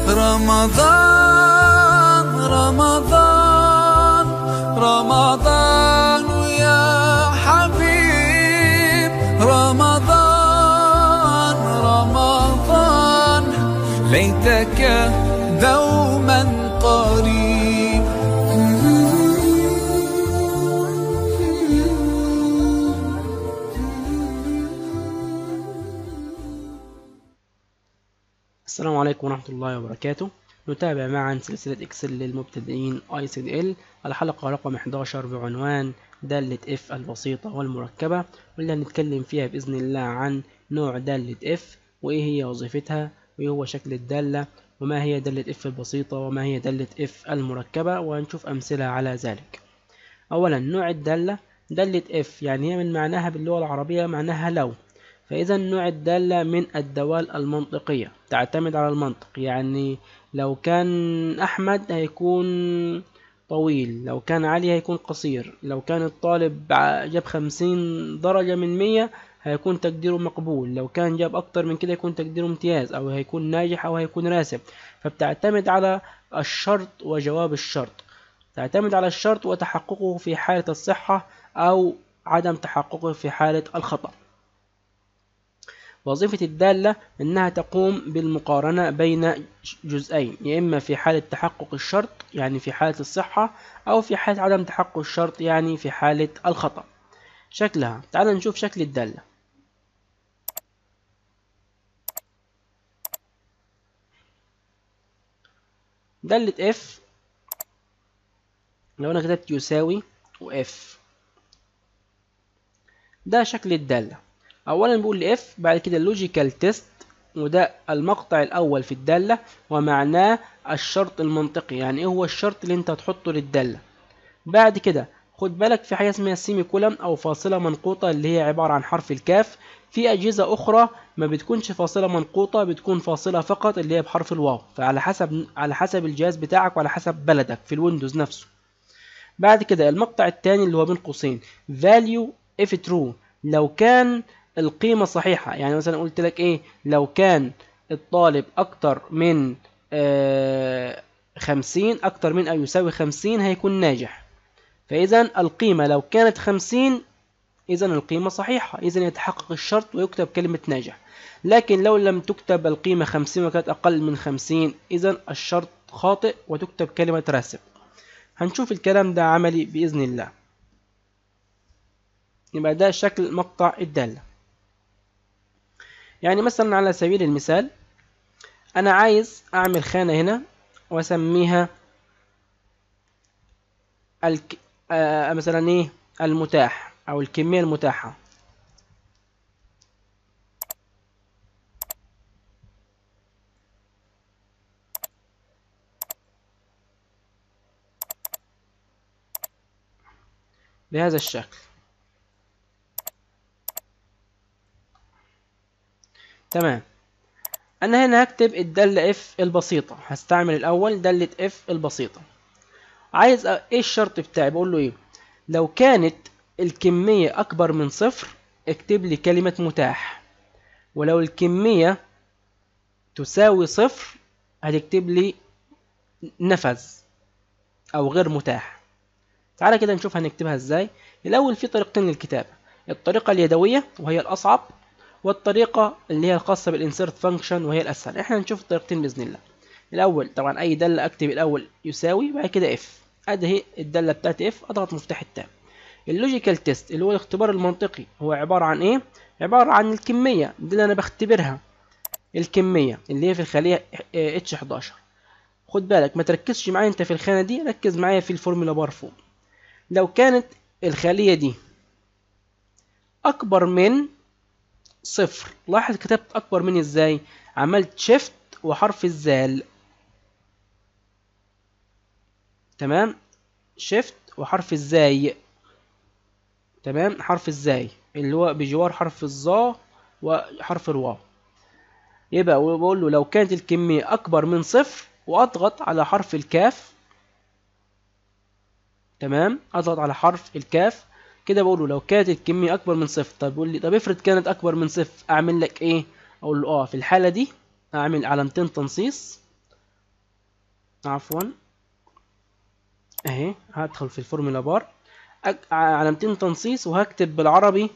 رمضان رمضان رمضان يا حبيب رمضان رمضان ليتك دوما قريب السلام عليكم ورحمة الله وبركاته نتابع معا سلسلة إكسل للمبتدئين ICDL الحلقة رقم 11 بعنوان دالة F البسيطة والمركبة واللي هنتكلم فيها بإذن الله عن نوع دالة F وإيه هي وظيفتها وإيه هو شكل الدالة وما هي دالة F البسيطة وما هي دالة F المركبة وهنشوف أمثلة على ذلك أولا نوع الدالة دالة F يعني هي من معناها باللغة العربية معناها لو فإذا نوع الدالة من الدوال المنطقية تعتمد على المنطق يعني لو كان أحمد هيكون طويل لو كان علي هيكون قصير لو كان الطالب ع- جاب خمسين درجة من مية هيكون تقديره مقبول لو كان جاب أكتر من كده يكون تقديره امتياز أو هيكون ناجح أو هيكون راسب فبتعتمد على الشرط وجواب الشرط تعتمد على الشرط وتحققه في حالة الصحة أو عدم تحققه في حالة الخطأ وظيفة الدالة إنها تقوم بالمقارنة بين جزئين يا إما في حالة تحقق الشرط يعني في حالة الصحة أو في حالة عدم تحقق الشرط يعني في حالة الخطأ شكلها تعال نشوف شكل الدالة دالة F لو أنا كتبت يساوي و F ده شكل الدالة اولا بيقول لي اف بعد كده اللوجيكال تيست وده المقطع الاول في الداله ومعناه الشرط المنطقي يعني ايه هو الشرط اللي انت هتحطه للداله بعد كده خد بالك في حاجه اسمها السيمي كولم او فاصله منقوطه اللي هي عباره عن حرف الكاف في اجهزه اخرى ما بتكونش فاصله منقوطه بتكون فاصله فقط اللي هي بحرف الواو فعلى حسب على حسب الجهاز بتاعك وعلى حسب بلدك في الويندوز نفسه بعد كده المقطع الثاني اللي هو بين قوسين value if true لو كان القيمة صحيحة يعني مثلا قلت لك ايه لو كان الطالب اكتر من آه خمسين اكتر من او يساوي خمسين هيكون ناجح فاذا القيمة لو كانت خمسين اذا القيمة صحيحة اذا يتحقق الشرط ويكتب كلمة ناجح لكن لو لم تكتب القيمة خمسين وكانت اقل من خمسين اذا الشرط خاطئ وتكتب كلمة راسب هنشوف الكلام ده عملي بإذن الله يبقى ده شكل مقطع الدالة يعني مثلا على سبيل المثال أنا عايز أعمل خانة هنا وأسميها الك... آه مثلا إيه المتاح أو الكمية المتاحة بهذا الشكل تمام انا هنا هكتب الدالة اف البسيطة هستعمل الاول دالة اف البسيطة عايز أ... ايه الشرط بتاعي بقول له ايه لو كانت الكمية اكبر من صفر اكتب لي كلمة متاح ولو الكمية تساوي صفر هتكتب لي نفذ او غير متاح تعالى كده نشوف هنكتبها ازاي الاول في طريقتين للكتابة الطريقة اليدوية وهي الاصعب والطريقة اللي هي الخاصة بالانسيرت فانكشن وهي الأسهل احنا هنشوف الطريقتين بإذن الله الأول طبعا أي دالة أكتب الأول يساوي بعد كده اف أدي هي الدالة بتاعتي اف أضغط مفتاح التاب اللوجيكال تيست اللي هو الاختبار المنطقي هو عبارة عن إيه؟ عبارة عن الكمية دي اللي أنا بختبرها الكمية اللي هي في الخلية اتش 11 خد بالك ما تركزش معايا انت في الخانة دي ركز معايا في الفورمولا بار فوق لو كانت الخلية دي أكبر من صفر لاحظ كتبت اكبر من ازاي عملت شيفت وحرف الزال تمام شيفت وحرف الزاي تمام حرف الزاي اللي هو بجوار حرف الظا وحرف الواو يبقى بقول له لو كانت الكمية أكبر من صفر وأضغط على حرف الكاف تمام أضغط على حرف الكاف كده بقول له لو كانت الكمية أكبر من صفر طب بيقول لي طب افرض كانت أكبر من صفر أعمل لك إيه؟ أقول له أه في الحالة دي أعمل علامتين تنصيص عفوا اهي هدخل في الفورمولا بار أك- علامتين تنصيص وهكتب بالعربي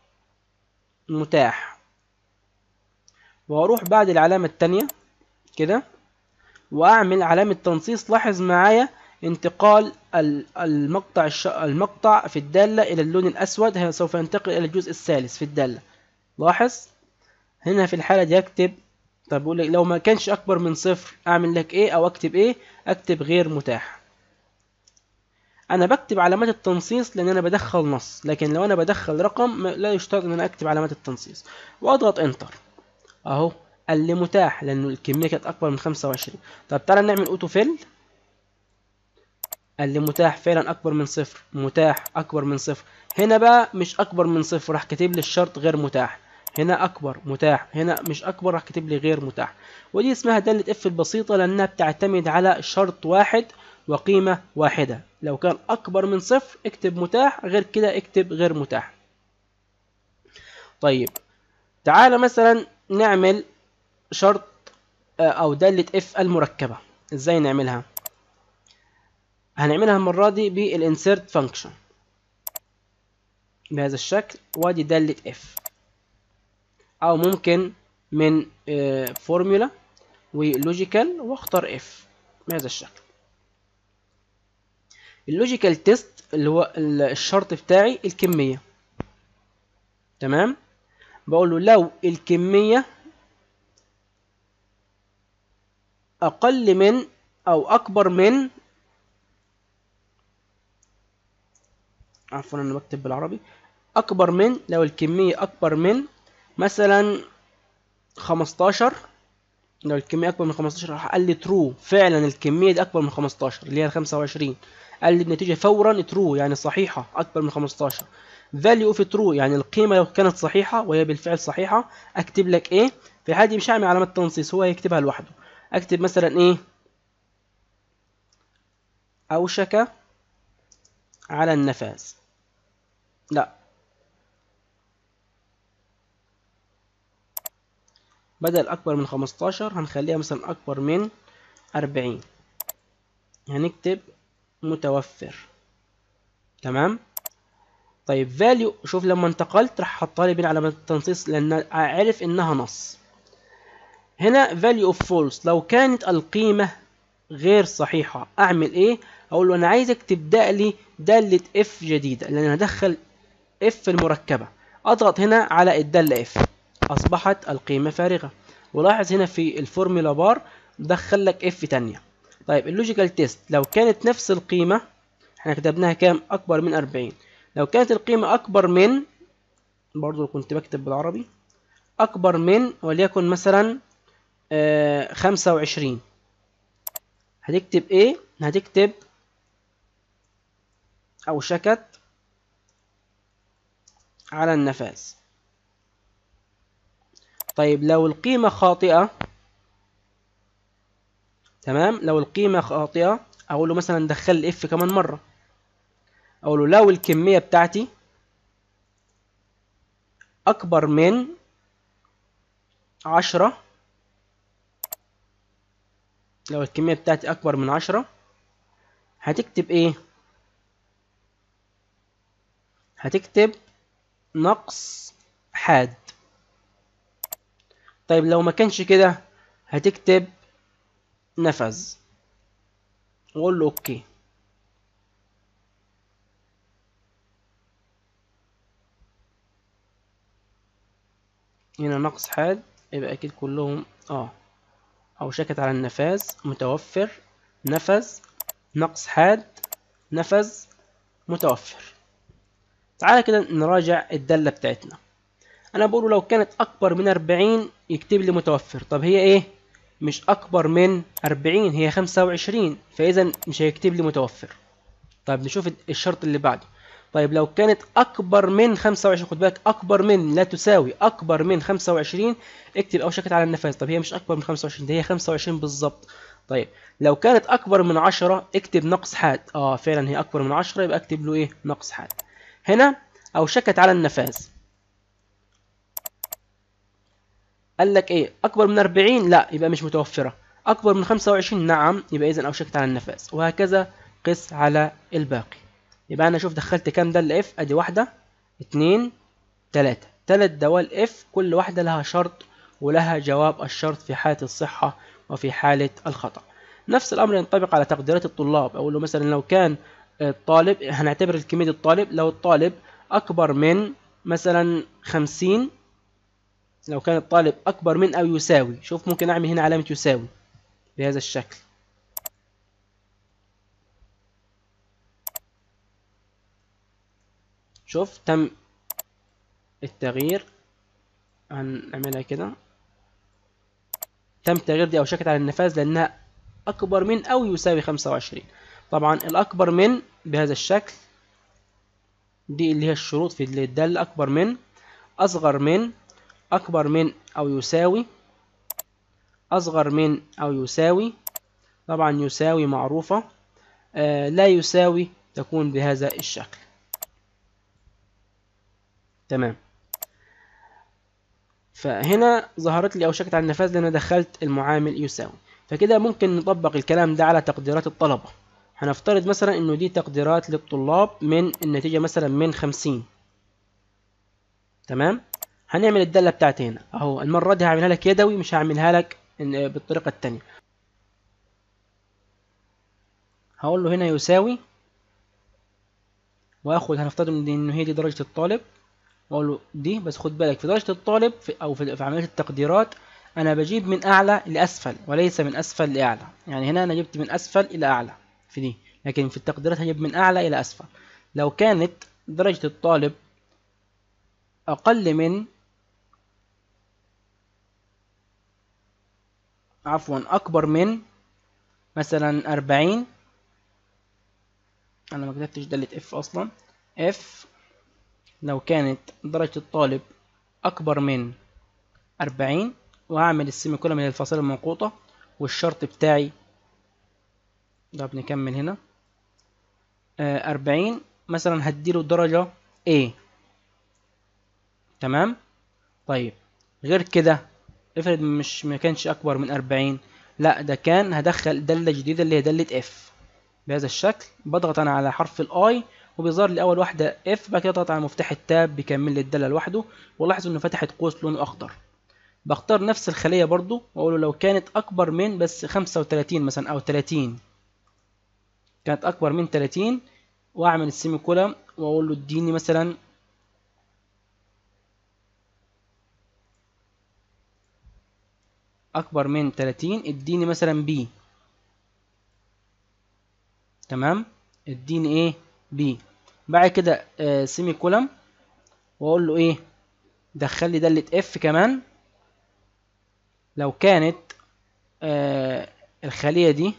متاح واروح بعد العلامة التانية كده واعمل علامة تنصيص لاحظ معايا انتقال ال- المقطع الش... المقطع في الدالة إلى اللون الأسود هي سوف ينتقل إلى الجزء الثالث في الدالة لاحظ هنا في الحالة دي أكتب طب بقول لك لو ما كانش أكبر من صفر أعمل لك إيه أو أكتب إيه أكتب غير متاح أنا بكتب علامات التنصيص لأن أنا بدخل نص لكن لو أنا بدخل رقم ما- لا يشترط إن أنا أكتب علامات التنصيص وأضغط إنتر أهو قال لي متاح لأنه الكمية كانت أكبر من 25 طب تعالى نعمل أوتو فيل قال لي متاح فعلا اكبر من صفر متاح اكبر من صفر هنا بقى مش اكبر من صفر راح كاتب لي الشرط غير متاح هنا اكبر متاح هنا مش اكبر راح كاتب لي غير متاح ودي اسمها دالة اف البسيطة لانها بتعتمد على شرط واحد وقيمة واحدة لو كان اكبر من صفر اكتب متاح غير كده اكتب غير متاح طيب تعالى مثلا نعمل شرط آه، او دالة اف المركبة ازاي نعملها هنعملها المرة دي بالإنسيرت فانكشن بهذا الشكل وادي دالة اف أو ممكن من فورمولا ولوجيكال واختار اف بهذا الشكل اللوجيكال تيست اللي هو ال- الشرط بتاعي الكمية تمام بقول له لو الكمية أقل من أو أكبر من عفوا انا بكتب بالعربي اكبر من لو الكمية اكبر من مثلا 15 لو الكمية اكبر من 15 راح قال لي ترو فعلا الكمية دي اكبر من 15 اللي هي 25 قال لي النتيجة فورا ترو يعني صحيحة اكبر من 15 value of true يعني القيمة لو كانت صحيحة وهي بالفعل صحيحة اكتب لك ايه في الحالة دي مش هعمل علامة تنصيص هو هيكتبها لوحده اكتب مثلا ايه اوشك على النفاذ لا بدل أكبر من 15 هنخليها مثلا أكبر من 40 هنكتب متوفر تمام طيب value شوف لما انتقلت راح حطها لي بين علامات التنصيص لأن عرف إنها نص هنا value of false لو كانت القيمة غير صحيحة أعمل إيه؟ أقول له أنا عايزك تبدأ لي دالة if جديدة لأن أنا هدخل if المركبة أضغط هنا على الدالة if أصبحت القيمة فارغة ولاحظ هنا في الفورمولا بار دخل لك if تانية طيب اللوجيكال تيست لو كانت نفس القيمة احنا كتبناها كام أكبر من 40 لو كانت القيمة أكبر من برضو كنت بكتب بالعربي أكبر من وليكن مثلا آه 25 هتكتب ايه هتكتب او شكت على النفاذ طيب لو القيمة خاطئة تمام لو القيمة خاطئة اقول له مثلا دخل الاف كمان مرة اقول له لو الكمية بتاعتي اكبر من عشرة لو الكمية بتاعتي أكبر من عشرة هتكتب إيه؟ هتكتب نقص حاد طيب لو ما كانش كده هتكتب نفذ وقول له أوكي هنا نقص حاد يبقى أكيد كلهم آه أو شكت على النفاذ متوفر نفذ نقص حاد نفذ متوفر تعالى كده نراجع الدالة بتاعتنا أنا بقوله لو كانت أكبر من 40 يكتب لي متوفر طب هي إيه؟ مش أكبر من 40 هي 25 فإذا مش هيكتب لي متوفر طيب نشوف الشرط اللي بعده طيب لو كانت أكبر من 25 خد بالك أكبر من لا تساوي أكبر من 25 اكتب أو شكت على النفاذ طب هي مش أكبر من 25 ده هي 25 بالظبط طيب لو كانت أكبر من 10 اكتب نقص حاد اه فعلا هي أكبر من 10 يبقى اكتب له إيه نقص حاد هنا أو شكت على النفاذ قال لك إيه أكبر من 40 لا يبقى مش متوفرة أكبر من 25 نعم يبقى إذا أوشكت على النفاذ وهكذا قس على الباقي يبقى أنا شوف دخلت كام دالة اف أدي واحدة اتنين تلاتة تلات دوال اف كل واحدة لها شرط ولها جواب الشرط في حالة الصحة وفي حالة الخطأ نفس الأمر ينطبق على تقديرات الطلاب أقول له مثلا لو كان الطالب هنعتبر الكمية الطالب لو الطالب أكبر من مثلا خمسين لو كان الطالب أكبر من أو يساوي شوف ممكن أعمل هنا علامة يساوي بهذا الشكل شوف تم التغيير هنعملها كده تم التغيير دي أوشكت على النفاذ لأنها أكبر من أو يساوي 25 طبعا الأكبر من بهذا الشكل دي اللي هي الشروط في الدالة أكبر من أصغر من أكبر من أو يساوي أصغر من أو يساوي طبعا يساوي معروفة آه لا يساوي تكون بهذا الشكل تمام فهنا ظهرت لي أوشكت على النفاذ لأن دخلت المعامل يساوي فكده ممكن نطبق الكلام ده على تقديرات الطلبة هنفترض مثلا انه دي تقديرات للطلاب من النتيجة مثلا من خمسين تمام هنعمل الدالة بتاعتي هنا اهو المرة دي هعملها لك يدوي مش هعملها لك بالطريقة التانية هقول له هنا يساوي واخد هنفترض ان هي دي درجة الطالب واقول له دي بس خد بالك في درجة الطالب في او في, في عملية التقديرات انا بجيب من اعلى لاسفل وليس من اسفل لاعلى يعني هنا انا جبت من اسفل الى اعلى في دي لكن في التقديرات هجيب من اعلى الى اسفل لو كانت درجة الطالب اقل من عفوا اكبر من مثلا أربعين انا ما كتبتش دالة اف اصلا اف لو كانت درجة الطالب اكبر من أربعين وهعمل السيمي كولوم من الفاصلة المنقوطة والشرط بتاعي ده بنكمل هنا أربعين مثلا هديله درجة A تمام طيب غير كده افرض مش ما كانش اكبر من أربعين لا ده كان هدخل دالة جديدة اللي هي دالة F بهذا الشكل بضغط انا على حرف الاي وبيظهر لي اول واحدة F بعد كده اضغط على مفتاح التاب بيكمل لي الدالة لوحده ولاحظوا انه فتحت قوس لونه اخضر بختار نفس الخلية برضو واقول له لو كانت اكبر من بس خمسة وتلاتين مثلا او تلاتين كانت اكبر من 30 واعمل السيمي كولم واقول له اديني مثلا اكبر من 30 اديني مثلا بي تمام اديني ايه بي بعد كده آه سيمي كولم واقول له ايه دخل لي داله اف كمان لو كانت آه الخليه دي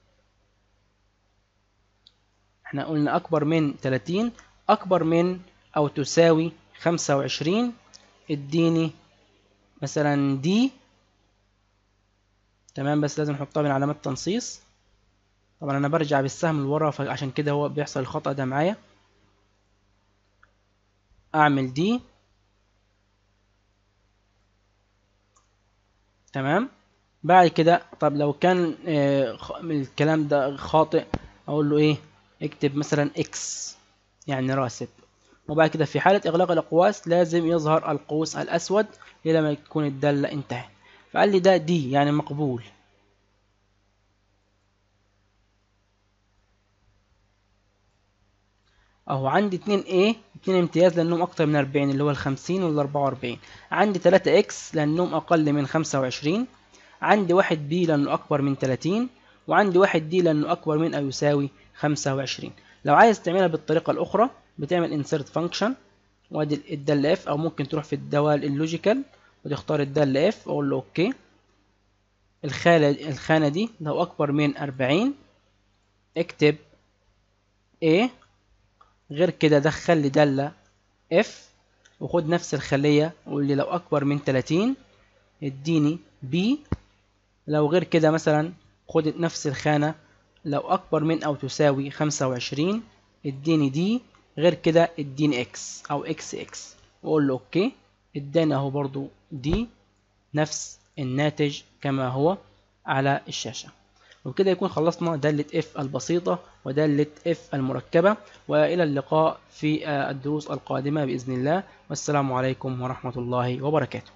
احنا قلنا اكبر من 30 اكبر من او تساوي 25 اديني مثلا دي تمام بس لازم نحطها من علامات تنصيص طبعا انا برجع بالسهم لورا فعشان كده هو بيحصل الخطأ ده معايا اعمل دي تمام بعد كده طب لو كان آه الكلام ده خاطئ اقول له ايه اكتب مثلا اكس يعني راسب وبعد كده في حالة إغلاق الأقواس لازم يظهر القوس الأسود إلى ما تكون الدالة انتهت فقال لي ده دي يعني مقبول اهو عندي اتنين A اتنين امتياز لانهم اكتر من 40 اللي هو الخمسين وال 44 عندي تلاتة X لانهم اقل من 25 عندي واحد B لانه اكبر من 30 وعندي واحد D لانه اكبر من او يساوي 25 لو عايز تعملها بالطريقة الاخرى بتعمل insert function وادي الدالة F او ممكن تروح في الدوال اللوجيكال وتختار الدالة F واقول له اوكي الخانة الخانة دي لو اكبر من 40 اكتب A غير كده دخل لي دالة F وخد نفس الخلية وقول لي لو أكبر من 30 اديني B لو غير كده مثلا خد نفس الخانة لو أكبر من أو تساوي 25 اديني D غير كده اديني X أو XX وأقول له أوكي اداني أهو برضو D نفس الناتج كما هو على الشاشة وبكده يكون خلصنا دالة if البسيطة ودالة if المركبة وإلى اللقاء في الدروس القادمة بإذن الله والسلام عليكم ورحمة الله وبركاته